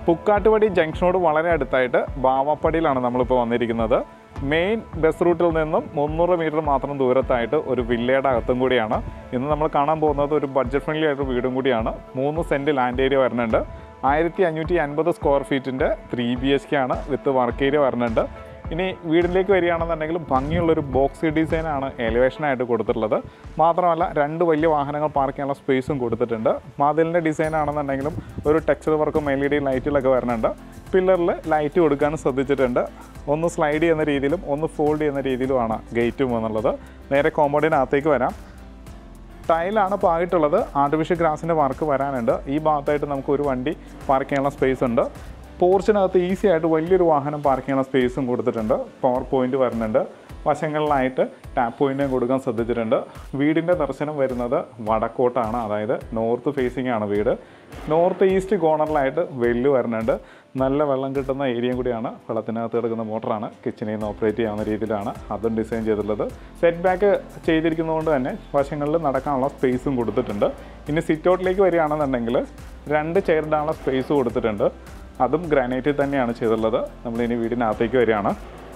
പുക്കാട്ടുപടി ജംഗ്ഷനോട് വളരെ അടുത്തായിട്ട് ബാവാപ്പടിയിലാണ് നമ്മളിപ്പോൾ വന്നിരിക്കുന്നത് മെയിൻ ബസ് റൂട്ടിൽ നിന്നും മുന്നൂറ് മീറ്റർ മാത്രം ദൂരത്തായിട്ട് ഒരു വില്ലയുടെ അകത്തും കൂടിയാണ് ഇന്ന് നമ്മൾ കാണാൻ പോകുന്നത് ഒരു ബഡ്ജറ്റ് ഫ്രണ്ട്ലി ആയിട്ട് വീടും കൂടിയാണ് മൂന്ന് സെൻറ്റ് ലാൻഡ് ഏരിയ വരുന്നുണ്ട് ആയിരത്തി അഞ്ഞൂറ്റി അൻപത് സ്ക്വയർ ഫീറ്റിൻ്റെ ത്രീ ബി എച്ച് കെ ആണ് വിത്ത് വർക്ക് ഏരിയ വരുന്നുണ്ട് ഇനി വീടിലേക്ക് വരികയാണെന്നുണ്ടെങ്കിൽ ഭംഗിയുള്ളൊരു ബോക്സി ഡിസൈനാണ് എലിവേഷനായിട്ട് കൊടുത്തിട്ടുള്ളത് മാത്രമല്ല രണ്ട് വലിയ വാഹനങ്ങൾ പാർക്ക് ചെയ്യാനുള്ള സ്പേസും കൊടുത്തിട്ടുണ്ട് മതിലിൻ്റെ ഡിസൈൻ ആണെന്നുണ്ടെങ്കിലും ഒരു ടെക്സ്ചർ വർക്കും എൽ ഇ ഡി ലൈറ്റിലൊക്കെ വരുന്നുണ്ട് പില്ലറിൽ ലൈറ്റ് കൊടുക്കാനും ശ്രദ്ധിച്ചിട്ടുണ്ട് ഒന്ന് സ്ലൈഡ് ചെയ്യുന്ന രീതിയിലും ഒന്ന് ഫോൾഡ് ചെയ്യുന്ന രീതിയിലുമാണ് ഗേറ്റും എന്നുള്ളത് നേരെ കോമ്പൗണ്ടിനകത്തേക്ക് വരാം ടൈലാണ് പായിട്ടുള്ളത് ആർട്ടിഫിഷ്യൽ ഗ്രാസിൻ്റെ വർക്ക് വരാനുണ്ട് ഈ ഭാഗത്തായിട്ട് നമുക്ക് ഒരു വണ്ടി പാർക്ക് ചെയ്യാനുള്ള സ്പേസ് ഉണ്ട് പോർച്ചിനകത്ത് ഈസി ആയിട്ട് വലിയൊരു വാഹനം പാർക്ക് ചെയ്യാനുള്ള സ്പേസും കൊടുത്തിട്ടുണ്ട് പവർ പോയിന്റ് വരുന്നുണ്ട് വശങ്ങളിലായിട്ട് ടാപ്പ് പോയിന്റും കൊടുക്കാൻ ശ്രദ്ധിച്ചിട്ടുണ്ട് വീടിൻ്റെ ദർശനം വരുന്നത് വടക്കോട്ടാണ് അതായത് നോർത്ത് ഫേസിംഗ് ആണ് വീട് നോർത്ത് ഈസ്റ്റ് കോർണറിലായിട്ട് വെല്ല് വരുന്നുണ്ട് നല്ല വെള്ളം കിട്ടുന്ന ഏരിയയും കൂടിയാണ് വെള്ളത്തിനകത്ത് കിടക്കുന്ന മോട്ടറാണ് കിച്ചണിൽ നിന്ന് ഓപ്പറേറ്റ് ചെയ്യാവുന്ന രീതിയിലാണ് അതും ഡിസൈൻ ചെയ്തിട്ടുള്ളത് സെറ്റ് ബാക്ക് ചെയ്തിരിക്കുന്നതുകൊണ്ട് തന്നെ വശങ്ങളിൽ നടക്കാനുള്ള സ്പേസും കൊടുത്തിട്ടുണ്ട് ഇനി സിറ്റ് ഔട്ടിലേക്ക് വരികയാണെന്നുണ്ടെങ്കിൽ രണ്ട് ചെയറിടാനുള്ള സ്പേസ് കൊടുത്തിട്ടുണ്ട് അതും ഗ്രാനൈറ്റിൽ തന്നെയാണ് ചെയ്തിട്ടുള്ളത് നമ്മളിനി വീടിനകത്തേക്ക് വരികയാണ്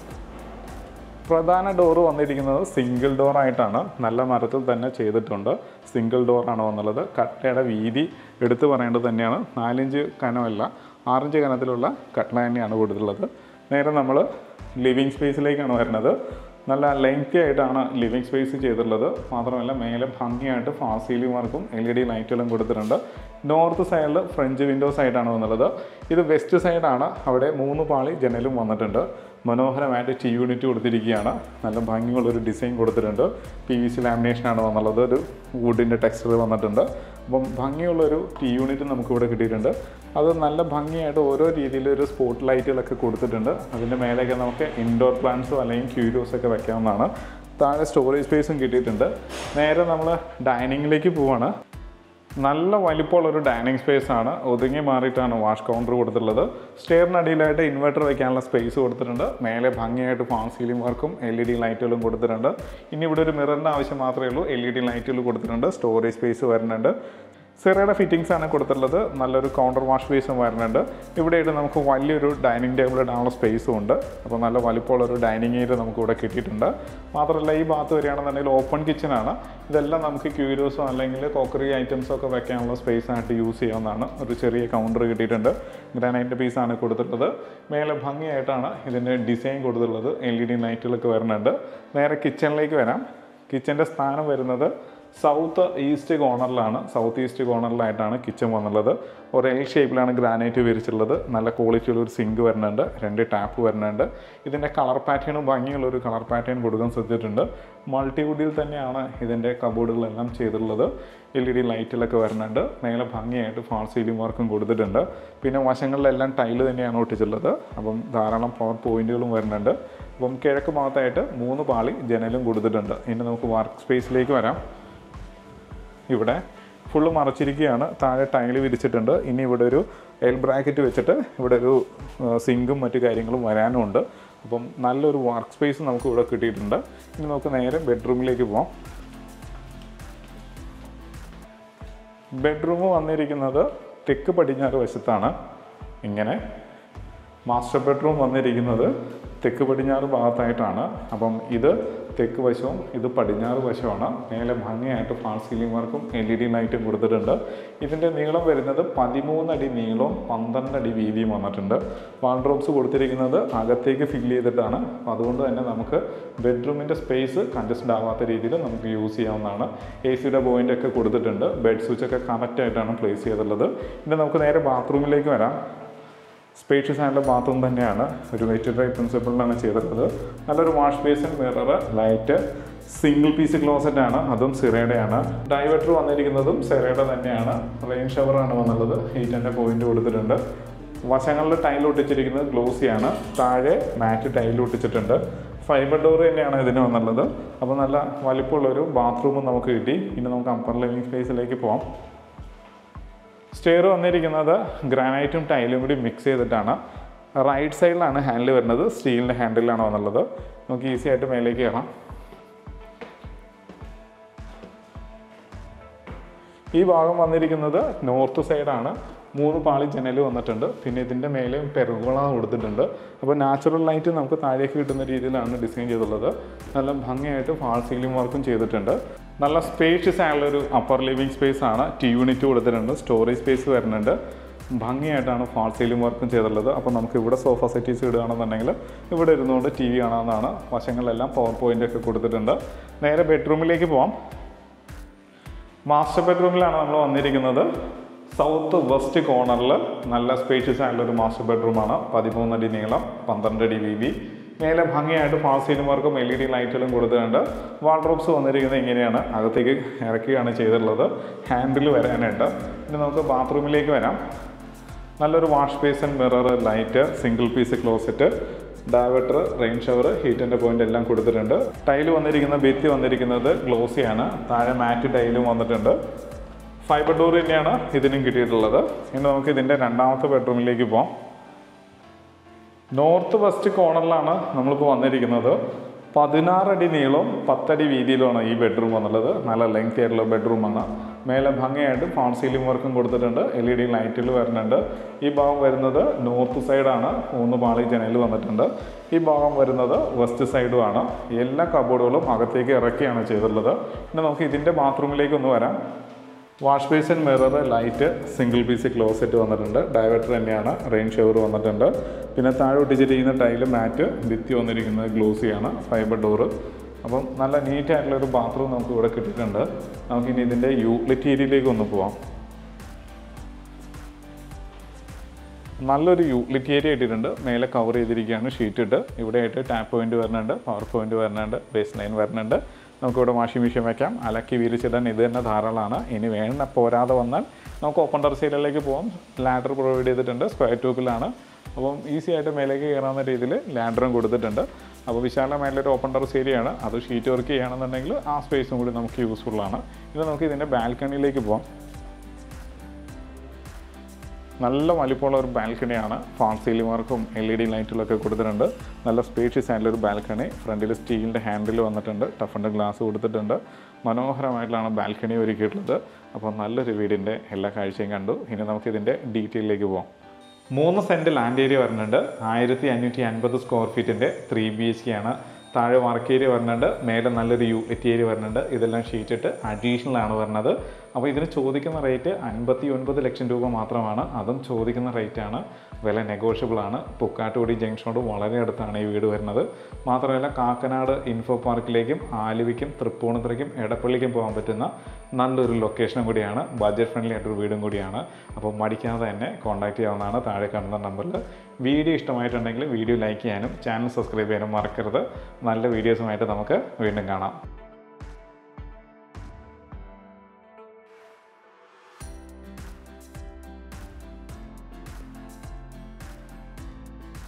പ്രധാന ഡോറ് വന്നിരിക്കുന്നത് സിംഗിൾ ഡോർ ആയിട്ടാണ് നല്ല മരത്തിൽ തന്നെ ചെയ്തിട്ടുണ്ട് സിംഗിൾ ഡോറാണ് വന്നുള്ളത് കട്ടയുടെ വീതി എടുത്തു പറയേണ്ടത് തന്നെയാണ് നാലിഞ്ച് കനമല്ല ആറിഞ്ച് കനത്തിലുള്ള കട്ടള തന്നെയാണ് കൊടുത്തിട്ടുള്ളത് നേരെ നമ്മൾ ലിവിങ് സ്പേസിലേക്കാണ് വരുന്നത് നല്ല ലെങ്തി ആയിട്ടാണ് ലിവിങ് സ്പേസ് ചെയ്തിട്ടുള്ളത് മാത്രമല്ല മേലെ ഭംഗിയായിട്ട് ഫാസ്റ്റ് സീലിംഗ് വർക്കും എൽ ഇ ഡി ലൈറ്റുകളും കൊടുത്തിട്ടുണ്ട് നോർത്ത് സൈഡിൽ ഫ്രഞ്ച് വിൻഡോസ് ആയിട്ടാണ് വന്നുള്ളത് ഇത് വെസ്റ്റ് സൈഡാണ് അവിടെ മൂന്ന് പാളി ജനലും വന്നിട്ടുണ്ട് മനോഹരമായിട്ട് ടി യൂണിറ്റ് കൊടുത്തിരിക്കുകയാണ് നല്ല ഭംഗിയുള്ളൊരു ഡിസൈൻ കൊടുത്തിട്ടുണ്ട് പി വി സി ലാമിനേഷനാണ് വന്നുള്ളത് ഒരു വുഡിൻ്റെ ടെക്സ്ചർ വന്നിട്ടുണ്ട് അപ്പം ഭംഗിയുള്ളൊരു ടി യൂണിറ്റ് നമുക്കിവിടെ കിട്ടിയിട്ടുണ്ട് അത് നല്ല ഭംഗിയായിട്ട് ഓരോ രീതിയിൽ ഒരു സ്പോട്ട് ലൈറ്റുകളൊക്കെ കൊടുത്തിട്ടുണ്ട് അതിൻ്റെ മേലെയൊക്കെ നമുക്ക് ഇൻഡോർ പ്ലാന്റ്സോ അല്ലെങ്കിൽ ക്യൂരിയോസ് ഒക്കെ വെക്കാവുന്നതാണ് താഴെ സ്റ്റോറേജ് സ്പേസും കിട്ടിയിട്ടുണ്ട് നേരെ നമ്മൾ ഡൈനിങ്ങിലേക്ക് പോവാണ് നല്ല വലിപ്പമുള്ള ഒരു ഡൈനിങ് സ്പേസ് ആണ് ഒതുങ്ങി മാറിയിട്ടാണ് വാഷ് കൗണ്ടർ കൊടുത്തിട്ടുള്ളത് സ്റ്റെയറിനടിയിലായിട്ട് ഇൻവെർട്ടർ വെക്കാനുള്ള സ്പേസ് കൊടുത്തിട്ടുണ്ട് മേലെ ഭംഗിയായിട്ട് ഫാൻ സീലിംഗ് വർക്കും എൽ ഇ ഡി ലൈറ്റുകളും കൊടുത്തിട്ടുണ്ട് ഇനി ഇവിടെ ഒരു മിററിൻ്റെ ആവശ്യം മാത്രമേ ഉള്ളൂ എൽ ഇ ഡി ലൈറ്റുകൾ കൊടുത്തിട്ടുണ്ട് സ്റ്റോറേജ് സ്പേസ് വരുന്നുണ്ട് സിറയുടെ ഫിറ്റിങ്സ് ആണ് കൊടുത്തിട്ടുള്ളത് നല്ലൊരു കൗണ്ടർ വാഷ് ബേസും വരുന്നുണ്ട് ഇവിടെയായിട്ട് നമുക്ക് വലിയൊരു ഡൈനിങ് ടേബിൾ ഇടാനുള്ള സ്പേസും ഉണ്ട് അപ്പോൾ നല്ല വലിപ്പമുള്ള ഒരു ഡൈനിങ് ഏരിയ നമുക്ക് ഇവിടെ കിട്ടിയിട്ടുണ്ട് മാത്രമല്ല ഈ ഭാഗത്ത് വരികയാണെന്നുണ്ടെങ്കിൽ ഓപ്പൺ കിച്ചൺ ആണ് ഇതെല്ലാം നമുക്ക് ക്യൂരിയോസോ അല്ലെങ്കിൽ കോക്കറി ഐറ്റംസോ ഒക്കെ വെക്കാനുള്ള സ്പേസ് ആയിട്ട് യൂസ് ചെയ്യാവുന്നതാണ് ഒരു ചെറിയ കൗണ്ടർ കിട്ടിയിട്ടുണ്ട് ഗ്രാനൈറ്റ് പീസാണ് കൊടുത്തിട്ടുള്ളത് മേലെ ഭംഗിയായിട്ടാണ് ഇതിൻ്റെ ഡിസൈൻ കൊടുത്തിട്ടുള്ളത് എൽ ഇ ഡി ലൈറ്റുകളൊക്കെ വരുന്നുണ്ട് നേരെ കിച്ചണിലേക്ക് വരാം കിച്ചൻ്റെ സ്ഥാനം വരുന്നത് സൗത്ത് ഈസ്റ്റ് കോർണറിലാണ് സൗത്ത് ഈസ്റ്റ് കോർണറിലായിട്ടാണ് കിച്ചൺ വന്നുള്ളത് ഒരു എൽ ഷേപ്പിലാണ് ഗ്രാനൈറ്റ് വിരിച്ചിട്ടുള്ളത് നല്ല ക്വാളിറ്റിയുള്ള ഒരു സിങ്ക് വരുന്നുണ്ട് രണ്ട് ടാപ്പ് വരുന്നുണ്ട് ഇതിൻ്റെ കളർ പാറ്റേണും ഭംഗിയുള്ള ഒരു കളർ പാറ്റേൺ കൊടുക്കാൻ ശ്രദ്ധിച്ചിട്ടുണ്ട് മൾട്ടിവുഡിൽ തന്നെയാണ് ഇതിൻ്റെ കബോർഡുകളെല്ലാം ചെയ്തിട്ടുള്ളത് എൽ ഇ ഡി ലൈറ്റിലൊക്കെ വരുന്നുണ്ട് മേലെ ഭംഗിയായിട്ട് ഫാൾ സീലിംഗ് വർക്കും കൊടുത്തിട്ടുണ്ട് പിന്നെ വശങ്ങളിലെല്ലാം ടൈല് തന്നെയാണ് ഒട്ടിച്ചിട്ടുള്ളത് അപ്പം ധാരാളം പവർ പോയിന്റുകളും വരുന്നുണ്ട് അപ്പം കിഴക്ക് ഭാഗത്തായിട്ട് മൂന്ന് പാളി ജനലും കൊടുത്തിട്ടുണ്ട് ഇനി നമുക്ക് വർക്ക് സ്പേസിലേക്ക് വരാം ഇവിടെ ഫുള്ള് മറച്ചിരിക്കുകയാണ് താഴെ ടൈല് വിരിച്ചിട്ടുണ്ട് ഇനി ഇവിടെ ഒരു എൽ ബ്രാക്കറ്റ് വെച്ചിട്ട് ഇവിടെ ഒരു സിങ്കും മറ്റു കാര്യങ്ങളും വരാനുമുണ്ട് അപ്പം നല്ലൊരു വർക്ക് സ്പേസ് നമുക്ക് ഇവിടെ കിട്ടിയിട്ടുണ്ട് ഇനി നമുക്ക് നേരെ ബെഡ്റൂമിലേക്ക് പോവാം ബെഡ്റൂം വന്നിരിക്കുന്നത് തെക്ക് പടിഞ്ഞാറ് വശത്താണ് ഇങ്ങനെ മാസ്റ്റർ ബെഡ്റൂം വന്നിരിക്കുന്നത് തെക്ക് പടിഞ്ഞാറ് ഭാഗത്തായിട്ടാണ് അപ്പം ഇത് തെക്ക് വശവും ഇത് പടിഞ്ഞാറ് വശമാണ് മേലെ ഭംഗിയായിട്ട് ഫാൾ സീലിംഗ് വർക്കും എൽ ഇ ഡി ലൈറ്റും കൊടുത്തിട്ടുണ്ട് ഇതിൻ്റെ നീളം വരുന്നത് പതിമൂന്ന് അടി നീളവും പന്ത്രണ്ട് അടി വീതിയും വന്നിട്ടുണ്ട് വാൾഡ്രോബ്സ് കൊടുത്തിരിക്കുന്നത് അകത്തേക്ക് ഫില്ല് ചെയ്തിട്ടാണ് അപ്പോൾ അതുകൊണ്ട് തന്നെ നമുക്ക് ബെഡ്റൂമിൻ്റെ സ്പേസ് കൺജസ്റ്റഡ് ആവാത്ത രീതിയിൽ നമുക്ക് യൂസ് ചെയ്യാവുന്നതാണ് എ സിയുടെ പോയിന്റ് ഒക്കെ കൊടുത്തിട്ടുണ്ട് ബെഡ് സ്വിച്ച് ഒക്കെ കറക്റ്റ് ആയിട്ടാണ് പ്ലേസ് ചെയ്തിട്ടുള്ളത് ഇനി നമുക്ക് നേരെ ബാത്റൂമിലേക്ക് വരാം സ്പേഷ്യസ് ആയിട്ടുള്ള ബാത്റൂം തന്നെയാണ് ഒരു വെറ്റ് ഡ്രൈ പ്രിൻസിപ്പിളിലാണ് ചെയ്തിട്ടുള്ളത് നല്ലൊരു wash basin mirror light single piece closet ആണ് അതും സിറയുടെയാണ് ഡൈവറ്റർ വന്നിരിക്കുന്നതും സിറയുടെ തന്നെയാണ് റെയിൻ ഷവറാണ് വന്നുള്ളത് ഹീറ്റിൻ്റെ പോയിന്റ് കൊടുത്തിട്ടുണ്ട് വശങ്ങളിൽ ടൈൽ ഒട്ടിച്ചിരിക്കുന്നത് ഗ്ലോസിയാണ് താഴെ മാറ്റ് ടൈൽ ഒട്ടിച്ചിട്ടുണ്ട് ഫൈബർ ഡോർ തന്നെയാണ് ഇതിന് വന്നുള്ളത് അപ്പോൾ നല്ല വലിപ്പമുള്ളൊരു ബാത്റൂമും നമുക്ക് കിട്ടി ഇനി നമുക്ക് അപ്പർ ലിവിങ് സ്പേസിലേക്ക് പോവാം സ്റ്റെയർ വന്നിരിക്കുന്നത് ഗ്രാനൈറ്റും ടൈലും കൂടി മിക്സ് ചെയ്തിട്ടാണ് റൈറ്റ് സൈഡിലാണ് ഹാൻഡിൽ വരുന്നത് സ്റ്റീലിൻ്റെ ഹാൻഡിലാണ് വന്നുള്ളത് നമുക്ക് ഈസി ആയിട്ട് മേലേക്ക് കയറാം ഈ ഭാഗം വന്നിരിക്കുന്നത് നോർത്ത് സൈഡാണ് മൂന്ന് പാളി ജനൽ വന്നിട്ടുണ്ട് പിന്നെ ഇതിൻ്റെ മേലെയും പെരുകുള കൊടുത്തിട്ടുണ്ട് അപ്പോൾ നാച്ചുറൽ ലൈറ്റ് നമുക്ക് താഴേക്ക് കിട്ടുന്ന രീതിയിലാണ് ഡിസൈൻ ചെയ്തിട്ടുള്ളത് നല്ല ഭംഗിയായിട്ട് ഫാൾ സീലിംഗ് വർക്കും ചെയ്തിട്ടുണ്ട് നല്ല സ്പേഷ്യസ് ആയുള്ള ഒരു അപ്പർ ലിവിങ് സ്പേസ് ആണ് ടി യൂണിറ്റ് കൊടുത്തിട്ടുണ്ട് സ്റ്റോറേജ് സ്പേസ് വരുന്നുണ്ട് ഭംഗിയായിട്ടാണ് ഫാൾ സീലിംഗ് വർക്കും ചെയ്തിട്ടുള്ളത് അപ്പോൾ നമുക്ക് ഇവിടെ സോഫ സെറ്റീസ് ഇടുകയാണെന്നുണ്ടെങ്കിൽ ഇവിടെ ഇരുന്നുകൊണ്ട് ടി വി കാണാവുന്നതാണ് വശങ്ങളിലെല്ലാം പവർ പോയിന്റ് ഒക്കെ കൊടുത്തിട്ടുണ്ട് നേരെ ബെഡ്റൂമിലേക്ക് പോവാം മാസ്റ്റർ ബെഡ്റൂമിലാണ് നമ്മൾ വന്നിരിക്കുന്നത് സൗത്ത് വെസ്റ്റ് കോർണറിൽ നല്ല സ്പേഷ്യസ് ആയിട്ടുള്ള ഒരു മാസ്റ്റർ ബെഡ്റൂമാണ് പതിമൂന്നടി നീളം പന്ത്രണ്ട് അടി വീതി മേലെ ഭംഗിയായിട്ട് ഫാസ്റ്റ് സീലിംഗ് വർക്കും എൽ ഇ ഡി ലൈറ്റുകളും കൊടുത്തിട്ടുണ്ട് വാൾഡ്രോബ്സ് വന്നിരിക്കുന്നത് ഇങ്ങനെയാണ് അകത്തേക്ക് ഇറക്കുകയാണ് ചെയ്തിട്ടുള്ളത് ഹാൻഡിൽ വരാനായിട്ട് ഇനി നമുക്ക് ബാത്റൂമിലേക്ക് വരാം നല്ലൊരു wash basin mirror light single piece closet diverter rain shower ഹീറ്റിൻ്റെ പോയിന്റ് എല്ലാം കൊടുത്തിട്ടുണ്ട് ടൈല് വന്നിരിക്കുന്ന ഭിത്തി വന്നിരിക്കുന്നത് ഗ്ലോസിയാണ് താഴെ മാറ്റ് ടൈലും വന്നിട്ടുണ്ട് ഫൈബർ ഡോർ തന്നെയാണ് ഇതിനും കിട്ടിയിട്ടുള്ളത് ഇനി നമുക്ക് ഇതിൻ്റെ രണ്ടാമത്തെ ബെഡ്റൂമിലേക്ക് പോകാം നോർത്ത് വെസ്റ്റ് കോർണറിലാണ് നമ്മളിപ്പോൾ വന്നിരിക്കുന്നത് പതിനാറടി നീളവും പത്തടി വീതിയിലുമാണ് ഈ ബെഡ്റൂം വന്നുള്ളത് നല്ല ലെങ്ത് ആയിട്ടുള്ള ബെഡ്റൂമാണ് മേലെ ഭംഗിയായിട്ട് ഫാൺ സീലിംഗ് വർക്കും കൊടുത്തിട്ടുണ്ട് എൽ ഇ ഡി ലൈറ്റിൽ വരുന്നുണ്ട് ഈ ഭാഗം വരുന്നത് നോർത്ത് സൈഡാണ് മൂന്ന് പാളി ജനൽ വന്നിട്ടുണ്ട് ഈ ഭാഗം വരുന്നത് വെസ്റ്റ് സൈഡുമാണ് എല്ലാ കബോർഡുകളും അകത്തേക്ക് ഇറക്കിയാണ് ചെയ്തിട്ടുള്ളത് പിന്നെ നമുക്ക് ഇതിൻ്റെ ബാത്റൂമിലേക്ക് ഒന്ന് വരാം wash basin mirror light single piece closet വന്നിട്ടുണ്ട് ഡയവേറ്റർ തന്നെയാണ് റെയിൻ ഷവർ വന്നിട്ടുണ്ട് പിന്നെ താഴെ ഒട്ടിച്ചിരിക്കുന്ന ടൈല് മാറ്റ് ഭിത്തി വന്നിരിക്കുന്നത് ഗ്ലോസിയാണ് ഫൈബർ ഡോറ് അപ്പം നല്ല നീറ്റ് ആയിട്ടുള്ള ഒരു ബാത്റൂം നമുക്ക് ഇവിടെ കിട്ടിയിട്ടുണ്ട് നമുക്കിനി ഇതിൻ്റെ യൂട്ടിലിറ്റി ഏരിയയിലേക്ക് ഒന്ന് പോവാം നല്ലൊരു യൂട്ടിലിറ്റി ഏരിയ ഇട്ടിട്ടുണ്ട് മേലെ കവർ ചെയ്തിരിക്കുകയാണ് ഷീറ്റ് ഇട്ട് ഇവിടെ ആയിട്ട് ടാപ്പ് പോയിന്റ് വരുന്നുണ്ട് പവർ പോയിന്റ് വരുന്നുണ്ട് ബേസ് ലൈൻ വരുന്നുണ്ട് നമുക്കിവിടെ വാഷിംഗ് മെഷീൻ വെക്കാം അലക്കി വിരിച്ചിടാൻ ഇത് തന്നെ ധാരാളമാണ് ഇനി വേണ്ട പോരാതെ വന്നാൽ നമുക്ക് ഓപ്പൺ ടെറസീലിലേക്ക് പോകാം ലാഡർ പ്രൊവൈഡ് ചെയ്തിട്ടുണ്ട് സ്ക്വയർ ട്യൂബിലാണ് അപ്പം ഈസി ആയിട്ട് മേലേക്ക് കയറാവുന്ന രീതിയിൽ ലാഡറും കൊടുത്തിട്ടുണ്ട് അപ്പോൾ വിശാലമായിട്ടുള്ളൊരു ഓപ്പൺ ടെറസ് ഏരിയയാണ് അത് ഷീറ്റ് വർക്ക് ചെയ്യുകയാണെന്നുണ്ടെങ്കിൽ ആ സ്പേസും കൂടി നമുക്ക് യൂസ്ഫുൾ ആണ് ഇത് നമുക്ക് ഇതിൻ്റെ ബാൽക്കണിയിലേക്ക് പോകാം നല്ല വലിപ്പമുള്ള ഒരു ബാൽക്കണിയാണ് ഫാൾ സീലിംഗ് വർക്കും എൽ ഇ ഡി ലൈറ്റുകളൊക്കെ കൊടുത്തിട്ടുണ്ട് നല്ല സ്പേഷ്യസ് ആയിട്ടുള്ള ഒരു ബാൽക്കണി ഫ്രണ്ടിൽ സ്റ്റീലിൻ്റെ ഹാൻഡിൽ വന്നിട്ടുണ്ട് ടഫിൻ്റെ ഗ്ലാസ് കൊടുത്തിട്ടുണ്ട് മനോഹരമായിട്ടുള്ളതാണ് ബാൽക്കണി ഒരുക്കിയിട്ടുള്ളത് അപ്പോൾ നല്ലൊരു വീടിൻ്റെ എല്ലാ കാഴ്ചയും കണ്ടു ഇനി നമുക്ക് ഇതിൻ്റെ ഡീറ്റെയിലേക്ക് പോകാം മൂന്ന് സെൻറ്റ് ലാൻഡ് ഏരിയ വരുന്നുണ്ട് ആയിരത്തി അഞ്ഞൂറ്റി അൻപത് സ്ക്വയർ ഫീറ്റിൻ്റെ ത്രീ ബി എച്ച് കെ ആണ് താഴെ വർക്ക് ഏരിയ വരുന്നുണ്ട് മേലെ നല്ലൊരു യൂട്ടിലിറ്റി ഏരിയ വരുന്നുണ്ട് ഇതെല്ലാം ഷീറ്റ് ഇട്ട് അഡീഷണൽ ആണ് വരുന്നത് അപ്പോൾ ഇതിന് ചോദിക്കുന്ന റേറ്റ് അൻപത്തി ഒൻപത് ലക്ഷം രൂപ മാത്രമാണ് അതും ചോദിക്കുന്ന റേറ്റ് ആണ് വില നെഗോഷ്യബിൾ ആണ് പുക്കാട്ടുപടി ജംഗ്ഷനോട് വളരെ അടുത്താണ് ഈ വീട് വരുന്നത് മാത്രമല്ല കാക്കനാട് ഇൻഫോ പാർക്കിലേക്കും ആലുവയ്ക്കും തൃപ്പൂണിത്തുറയ്ക്കും എടപ്പള്ളിക്കും പോകാൻ പറ്റുന്ന നല്ലൊരു ലൊക്കേഷനും കൂടിയാണ് ബഡ്ജറ്റ് ഫ്രണ്ട്ലി ആയിട്ടൊരു വീടും കൂടിയാണ് അപ്പോൾ മടിക്കാതെ തന്നെ കോൺടാക്ട് ചെയ്യാവുന്നതാണ് താഴെ കാണുന്ന നമ്പറിൽ വീഡിയോ ഇഷ്ടമായിട്ടുണ്ടെങ്കിൽ വീഡിയോ ലൈക്ക് ചെയ്യാനും ചാനൽ സബ്സ്ക്രൈബ് ചെയ്യാനും മറക്കരുത് നല്ല വീഡിയോസുമായിട്ട് നമുക്ക് വീണ്ടും കാണാം